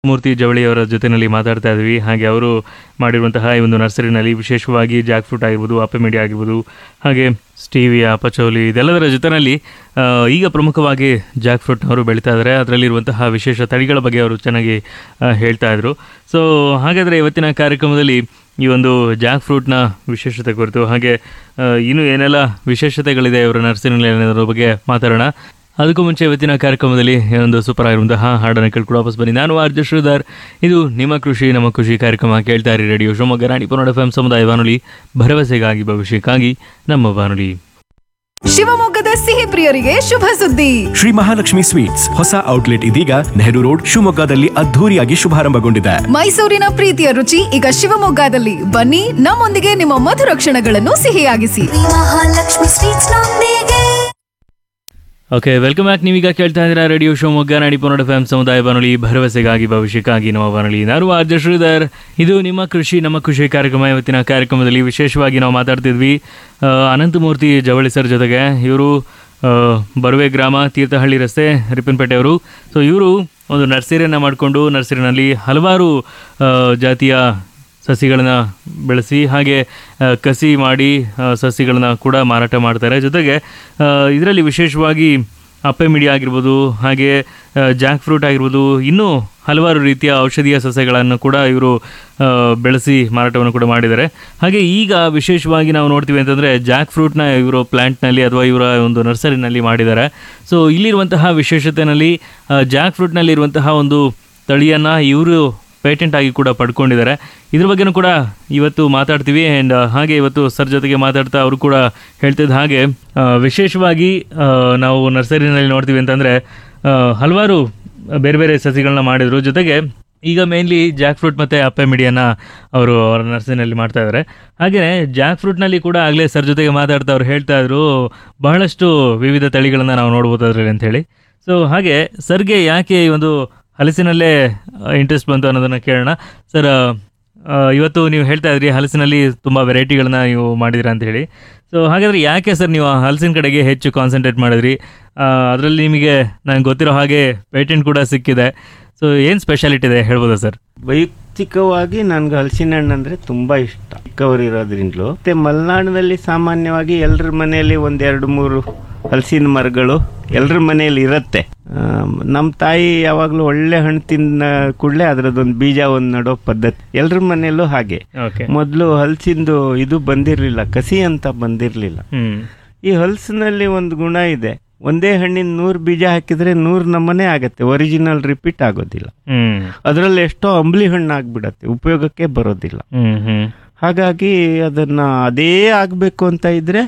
ಮೂರ್ತಿ ಜವಳಿಯವರ ಜೊತೆಯಲ್ಲಿ ಮಾತಾಡ್ತಾ ಇದ್ವಿ ಹಾಗೆ ಅವರು ಮಾಡಿರುವಂತಹ ಈ ಒಂದು ನರ್ಸರಿನಲ್ಲಿ ವಿಶೇಷವಾಗಿ ಜಾಕ್ ಫ್ರೂಟ್ ಆಗಿರ್ಬೋದು ಅಪ್ಪೆಮಿಡಿ ಆಗಿರ್ಬೋದು ಹಾಗೆ ಸ್ಟೀವಿಯಾ ಪಚೌಲಿ ಇದೆಲ್ಲದರ ಜೊತೆಯಲ್ಲಿ ಆ, ಈಗ ಪ್ರಮುಖವಾಗಿ ಜಾಕ್ ಫ್ರೂಟ್ ಅವರು ಬೆಳೀತಾ ಇದ್ದಾರೆ ಅದರಲ್ಲಿರುವಂತಹ ವಿಶೇಷ ತಳಿಗಳ ಬಗ್ಗೆ ಅವರು ಚೆನ್ನಾಗಿ ಆ, ಹೇಳ್ತಾ ಇದ್ರು ಸೊ ಹಾಗಾದರೆ ಇವತ್ತಿನ ಕಾರ್ಯಕ್ರಮದಲ್ಲಿ ಈ ಒಂದು ಜಾಕ್ ಫ್ರೂಟ್ನ ವಿಶೇಷತೆ ಕುರಿತು ಹಾಗೆ ಆ, ಇನ್ನೂ ಏನೆಲ್ಲ ವಿಶೇಷತೆಗಳಿದೆ ಇವರ ನರ್ಸರಿನಲ್ಲಿ ಅನ್ನೋದ್ರ ಬಗ್ಗೆ ಮಾತಾಡೋಣ ಅದಕ್ಕೂ ಮುಂಚೆ ಇವತ್ತಿನ ಕಾರ್ಯಕ್ರಮದಲ್ಲಿ ಒಂದು ಸೂಪರ್ ಆಗಿರುವಂತಹ ಹಾಡನ್ನು ಕೇಳ್ಕೊಂಡು ವಾಪಸ್ ಬನ್ನಿ ನಾನು ಆರ್ ಜೆ ಶ್ರೀಧರ್ ಇದು ನಿಮ್ಮ ಕೃಷಿ ನಮ್ಮ ಖುಷಿ ಕಾರ್ಯಕ್ರಮ ಕೇಳ್ತಾ ಇರಿ ರೇಡಿಯೋ ಶಿವಮೊಗ್ಗ ರಾಣಿ ಪುನಡ ಎಫ್ ಸಮುದಾಯ ಬಾನುಲಿ ಭರವಸೆಗಾಗಿ ಭವಿಷ್ಯಕ್ಕಾಗಿ ನಮ್ಮ ಬಾನುಲಿ ಶಿವಮೊಗ್ಗದ ಸಿಹಿ ಪ್ರಿಯರಿಗೆ ಶುಭ ಸುದ್ದಿ ಶ್ರೀ ಮಹಾಲಕ್ಷ್ಮಿ ಸ್ವೀಟ್ಸ್ ಹೊಸ ಔಟ್ಲೆಟ್ ಇದೀಗ ನೆಹರು ರೋಡ್ ಶಿವಮೊಗ್ಗದಲ್ಲಿ ಅದ್ಧೂರಿಯಾಗಿ ಶುಭಾರಂಭಗೊಂಡಿದೆ ಮೈಸೂರಿನ ಪ್ರೀತಿಯ ರುಚಿ ಈಗ ಶಿವಮೊಗ್ಗದಲ್ಲಿ ಬನ್ನಿ ನಮ್ಮೊಂದಿಗೆ ನಿಮ್ಮ ಮಧುರ ಕ್ಷಣಗಳನ್ನು ಸಿಹಿಯಾಗಿಸಿ ಮಹಾಲಕ್ಷ್ಮಿ ಸ್ವೀಟ್ಸ್ ನೊಂದಿಗೆ ಓಕೆ ವೆಲ್ಕಮ್ ಬ್ಯಾಕ್ ನೀವೀಗ ಕೇಳ್ತಾ ಇದ್ದೀರಾ ರೇಡಿಯೋ ಶಿವಮೊಗ್ಗ ನಾಡಿ ಪುನಡ ಎಫ್ ಸಮುದಾಯ ಬಾನುಲಿ ಭರವಸೆಗಾಗಿ ಭವಿಷ್ಯಕ್ಕಾಗಿ ನಮ್ಮ ಬಾನುಲಿ ನಾನು ಆರ್ ಜೆ ಶ್ರೀಧರ್ ಇದು ನಿಮ್ಮ ಕೃಷಿ ನಮ್ಮ ಖುಷಿ ಕಾರ್ಯಕ್ರಮ ಇವತ್ತಿನ ಕಾರ್ಯಕ್ರಮದಲ್ಲಿ ವಿಶೇಷವಾಗಿ ನಾವು ಮಾತಾಡ್ತಿದ್ವಿ ಆ, ಅನಂತಮೂರ್ತಿ ಜವಳಿ ಸರ್ ಜೊತೆಗೆ ಇವರು ಬರುವೆ ಗ್ರಾಮ ತೀರ್ಥಹಳ್ಳಿ ರಸ್ತೆ ರಿಪ್ಪನ್ಪೇಟೆಯವರು ಸೊ ಇವರು ಒಂದು ನರ್ಸರಿಯನ್ನು ಮಾಡಿಕೊಂಡು ನರ್ಸರಿನಲ್ಲಿ ಹಲವಾರು ಆ, ಜಾತಿಯ ಸಸಿಗಳನ್ನ ಬೆಳೆಸಿ ಹಾಗೆ ಆ, ಕಸಿ ಮಾಡಿ ಆ, ಸಸಿಗಳನ್ನ ಕೂಡ ಮಾರಾಟ ಮಾಡ್ತಾರೆ ಜೊತೆಗೆ ಇದರಲ್ಲಿ ವಿಶೇಷವಾಗಿ ಅಪ್ಪೆ ಮಿಡಿ ಆಗಿರ್ಬೋದು ಹಾಗೆ ಆ, ಜಾಕ್ ಫ್ರೂಟ್ ಆಗಿರ್ಬೋದು ಇನ್ನೂ ಹಲವಾರು ರೀತಿಯ ಔಷಧೀಯ ಸಸ್ಯಗಳನ್ನು ಕೂಡ ಇವರು ಆ, ಬೆಳೆಸಿ ಮಾರಾಟವನ್ನು ಕೂಡ ಮಾಡಿದ್ದಾರೆ ಹಾಗೆ ಈಗ ವಿಶೇಷವಾಗಿ ನಾವು ನೋಡ್ತೀವಿ ಅಂತಂದರೆ ಜಾಕ್ ಫ್ರೂಟ್ನ ಇವರು ಪ್ಲ್ಯಾಂಟ್ನಲ್ಲಿ ಅಥವಾ ಇವರ ಒಂದು ನರ್ಸರಿನಲ್ಲಿ ಮಾಡಿದ್ದಾರೆ ಸೊ ಇಲ್ಲಿರುವಂತಹ ವಿಶೇಷತೆಯಲ್ಲಿ ಆ, ಜಾಕ್ ಫ್ರೂಟ್ನಲ್ಲಿ ಇರುವಂತಹ ಒಂದು ತಳಿಯನ್ನು ಇವರು ಪೇಟೆಂಟ್ ಆಗಿ ಕೂಡ ಪಡ್ಕೊಂಡಿದ್ದಾರೆ ಇದ್ರ ಬಗ್ಗೆನೂ ಕೂಡ ಇವತ್ತು ಮಾತಾಡ್ತೀವಿ ಆ್ಯಂಡ್ ಹಾಗೆ ಇವತ್ತು ಸರ್ ಜೊತೆಗೆ ಮಾತಾಡ್ತಾ ಅವರು ಕೂಡ ಹೇಳ್ತಿದ್ದ ಹಾಗೆ ಆ, ವಿಶೇಷವಾಗಿ ಆ, ನಾವು ನರ್ಸರಿನಲ್ಲಿ ನೋಡ್ತೀವಿ ಅಂತಂದರೆ ಹಲವಾರು ಬೇರೆ ಬೇರೆ ಸಸಿಗಳನ್ನ ಮಾಡಿದರು ಜೊತೆಗೆ ಈಗ ಮೇನ್ಲಿ ಜಾಕ್ ಫ್ರೂಟ್ ಮತ್ತು ಅಪ್ಪೆ ಮಿಡಿಯನ್ನು ಅವರು ಅವರ ನರ್ಸರಿನಲ್ಲಿ ಮಾಡ್ತಾ ಇದ್ದಾರೆ ಹಾಗೆಯೇ ಜಾಕ್ ಫ್ರೂಟ್ನಲ್ಲಿ ಕೂಡ ಆಗಲೇ ಸರ್ ಜೊತೆಗೆ ಮಾತಾಡ್ತಾ ಅವ್ರು ಹೇಳ್ತಾ ಇದ್ರು ಬಹಳಷ್ಟು ವಿವಿಧ ತಳಿಗಳನ್ನು ನಾವು ನೋಡ್ಬೋದು ಅದರಲ್ಲಿ ಅಂತೇಳಿ ಸೊ ಹಾಗೆ ಸರ್ಗೆ ಯಾಕೆ ಈ ಒಂದು ಹಲಸಿನಲ್ಲೇ ಇಂಟ್ರೆಸ್ಟ್ ಬಂತು ಅನ್ನೋದನ್ನು ಕೇಳೋಣ ಸರ್ ಆ, ಇವತ್ತು ನೀವು ಹೇಳ್ತಾ ಇದ್ರಿ ಹಲಸಿನಲ್ಲಿ ತುಂಬ ವೆರೈಟಿಗಳನ್ನ ನೀವು ಮಾಡಿದಿರ ಅಂತ ಹೇಳಿ ಸೊ ಹಾಗಾದರೆ ಯಾಕೆ ಸರ್ ನೀವು ಆ ಹಲಸಿನ ಕಡೆಗೆ ಹೆಚ್ಚು ಕಾನ್ಸಂಟ್ರೇಟ್ ಮಾಡಿದ್ರಿ ಅದರಲ್ಲಿ ನಿಮಗೆ ನನಗೆ ಗೊತ್ತಿರೋ ಹಾಗೆ ಪೇಟೆಂಟ್ ಕೂಡ ಸಿಕ್ಕಿದೆ ಸೊ ಏನು ಸ್ಪೆಷಾಲಿಟಿ ಇದೆ ಹೇಳ್ಬೋದಾ ಸರ್ ವೈಯಕ್ತಿಕವಾಗಿ ನನ್ಗೆ ಹಲಸಿನ ಹಣ್ಣು ಅಂದರೆ ತುಂಬ ಇಷ್ಟ ಚಿಕ್ಕವರು ಇರೋದ್ರಿಂದಲೂ ಮತ್ತು ಮಲೆನಾಡಿನಲ್ಲಿ ಸಾಮಾನ್ಯವಾಗಿ ಎಲ್ಲರ ಮನೆಯಲ್ಲಿ ಒಂದೆರಡು ಮೂರು ಹಲಸಿನ ಮರಗಳು ಎಲ್ಲರ ಮನೆಯಲ್ಲಿ ಇರುತ್ತೆ ನಮ್ಮ ತಾಯಿ ಯಾವಾಗಲೂ ಒಳ್ಳೆ ಹಣ್ಣು ತಿಂದ ಕೂಡಲೇ ಅದರದ್ದೊಂದು ಬೀಜ ಒಂದು ನಡೋ ಪದ್ಧತಿ ಎಲ್ಲರ ಮನೆಯಲ್ಲೂ ಹಾಗೆ ಓಕೆ ಮೊದಲು ಹಲಸಿಂದು ಇದು ಬಂದಿರಲಿಲ್ಲ ಕಸಿ ಅಂತ ಬಂದಿರಲಿಲ್ಲ ಹ್ಞೂ ಈ ಹಲಸಿನಲ್ಲಿ ಒಂದು ಗುಣ ಇದೆ ಒಂದೇ ಹಣ್ಣಿನ ನೂರು ಬೀಜ ಹಾಕಿದರೆ ನೂರು ನಮೂನೆ ಆಗತ್ತೆ ಒರಿಜಿನಲ್ ರಿಪೀಟ್ ಆಗೋದಿಲ್ಲ ಹ್ಞೂ ಅದರಲ್ಲಿ ಎಷ್ಟೋ ಅಂಬ್ಲಿ ಹಣ್ಣು ಆಗ್ಬಿಡತ್ತೆ ಉಪಯೋಗಕ್ಕೆ ಬರೋದಿಲ್ಲ ಹ್ಞೂ ಹ್ಞೂ ಹಾಗಾಗಿ ಅದನ್ನು ಅದೇ ಆಗಬೇಕು ಅಂತ ಇದ್ದರೆ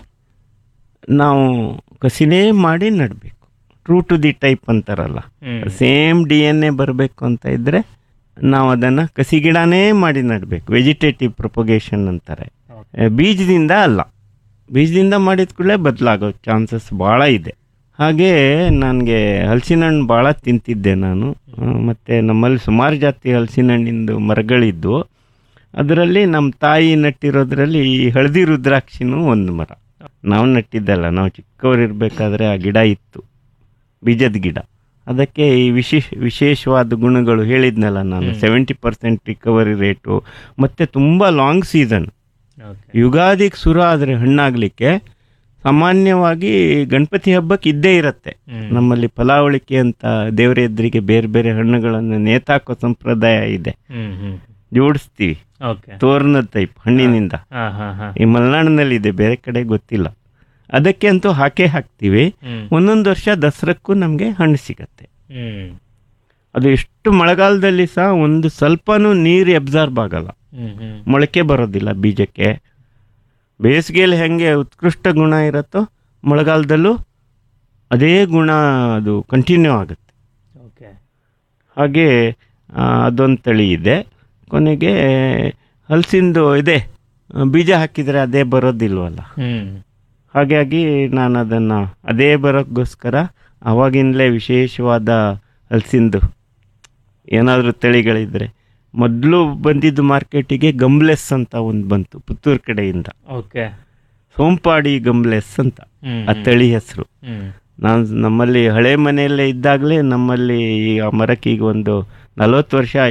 ನಾವು ಕಸಿನೇ ಮಾಡಿ ನಡಬೇಕು ಟ್ರೂ ಟು ದಿ ಟೈಪ್ ಅಂತಾರಲ್ಲ ಹ್ಮ್. ಸೇಮ್ ಡಿ ಎನ್ ಎ ಬರಬೇಕು ಅಂತ ಇದ್ದರೆ ನಾವು ಅದನ್ನು ಕಸಿ ಗಿಡನೇ ಮಾಡಿ ನಡಬೇಕು ವೆಜಿಟೇಟಿವ್ ಪ್ರೊಪಗೇಷನ್ ಅಂತಾರೆ ಆ, ಬೀಜದಿಂದ ಅಲ್ಲ ಬೀಜದಿಂದ ಮಾಡಿದ ಕೂಡಲೇ ಬದಲಾಗೋ ಚಾನ್ಸಸ್ ಭಾಳ ಇದೆ ಹಾಗೆ ನನಗೆ ಹಲಸಿನ ಹಣ್ಣು ಭಾಳ ತಿಂತಿದ್ದೆ ನಾನು ಆ, ಮತ್ತು ನಮ್ಮಲ್ಲಿ ಸುಮಾರು ಜಾತಿ ಹಲಸಿನ ಹಣ್ಣಿಂದು ಮರಗಳಿದ್ದು ಅದರಲ್ಲಿ ನಮ್ಮ ತಾಯಿ ನಟ್ಟಿರೋದ್ರಲ್ಲಿ ಈ ಹಳದಿ ರುದ್ರಾಕ್ಷಿನೂ ಒಂದು ಮರ ನಾವು ನಟ್ಟಿದ್ದಲ್ಲ ನಾವು ಚಿಕ್ಕವರಿರ್ಬೇಕಾದ್ರೆ ಆ ಗಿಡ ಇತ್ತು ಬೀಜದ ಗಿಡ ಅದಕ್ಕೆ ಈ ವಿಶೇಷ ವಿಶೇಷವಾದ ಗುಣಗಳು ಹೇಳಿದ್ನಲ್ಲ ನಾನು ಸೆವೆಂಟಿ ಪರ್ಸೆಂಟ್ ರಿಕವರಿ ರೇಟು ಮತ್ತು ತುಂಬ ಲಾಂಗ್ ಸೀಸನ್ ಓಕೆ ಯುಗಾದಿಗೆ ಶುರು ಆದರೆ ಹಣ್ಣಾಗಲಿಕ್ಕೆ ಸಾಮಾನ್ಯವಾಗಿ ಗಣಪತಿ ಹಬ್ಬಕ್ಕೆ ಇದ್ದೇ ಇರುತ್ತೆ ಹ್ಮ್. ನಮ್ಮಲ್ಲಿ ಫಲಾವಳಿಕೆ ಅಂತ ದೇವರ ಎದುರಿಗೆ ಬೇರೆ ಬೇರೆ ಹಣ್ಣುಗಳನ್ನು ನೇತಾಕೋ ಸಂಪ್ರದಾಯ ಇದೆ ಹ್ಞೂ ಹ್ಞೂ ಜೋಡಿಸ್ತೀವಿ ಓಕೆ ತೋರಣದ ಟೈಪ್ ಹಣ್ಣಿನಿಂದ ಹಾಂ ಹಾಂ ಹಾಂ ಈ ಮಲೆನಾಡಿನಲ್ಲಿ ಇದೆ ಬೇರೆ ಕಡೆ ಗೊತ್ತಿಲ್ಲ ಅದಕ್ಕೆ ಅಂತೂ ಹಾಕೇ ಹಾಕ್ತೀವಿ ಹ್ಞೂ ಒಂದೊಂದು ವರ್ಷ ದಸರಕ್ಕೂ ನಮಗೆ ಹಣ್ಣು ಸಿಗತ್ತೆ ಹ್ಞೂ ಅದು ಎಷ್ಟು ಮಳೆಗಾಲದಲ್ಲಿ ಸಹ ಒಂದು ಸ್ವಲ್ಪನೂ ನೀರು ಅಬ್ಸಾರ್ಬ್ ಆಗಲ್ಲ ಹ್ಞೂ ಹ್ಞೂ ಮೊಳಕೆ ಬರೋದಿಲ್ಲ ಬೀಜಕ್ಕೆ ಬೇಸಿಗೆಯಲ್ಲಿ ಹೆಂಗೆ ಉತ್ಕೃಷ್ಟ ಗುಣ ಇರುತ್ತೋ ಮಳೆಗಾಲದಲ್ಲೂ ಅದೇ ಗುಣ ಅದು ಕಂಟಿನ್ಯೂ ಆಗುತ್ತೆ ಓಕೆ ಹಾಗೆ ಆ, ಅದೊಂದು ತಳಿ ಇದೆ ಕೊನೆಗೆ ಹಲಸಿಂದು ಇದೆ ಆ, ಬೀಜ ಹಾಕಿದರೆ ಅದೇ ಬರೋದಿಲ್ವಲ್ಲ ಹ್ಞೂ ಹಾಗಾಗಿ ನಾನು ಅದನ್ನು ಅದೇ ಬರೋಕ್ಕೋಸ್ಕರ ಆವಾಗಿಂದಲೇ ವಿಶೇಷವಾದ ಹಲಸಿಂದು ಏನಾದರೂ ತಳಿಗಳಿದ್ರೆ ಮೊದಲು ಬಂದಿದ್ದು ಮಾರ್ಕೆಟಿಗೆ ಗಮ್ಲೆಸ್ ಅಂತ ಒಂದು ಬಂತು ಪುತ್ತೂರು ಕಡೆಯಿಂದ ಓಕೆ ಸೋಂಪಾಡಿ ಗಮ್ಲೆಸ್ ಅಂತ ಹ್ಞೂ ಆ ತಳಿ ಹೆಸರು ಹ್ಞೂ ನಾನು ನಮ್ಮಲ್ಲಿ ಹಳೆ ಮನೆಯಲ್ಲೇ ಇದ್ದಾಗಲೇ ನಮ್ಮಲ್ಲಿ ಈ ಆ ಮರಕ್ಕೆ ಈಗ ಒಂದು ನಲವತ್ತು ವರ್ಷ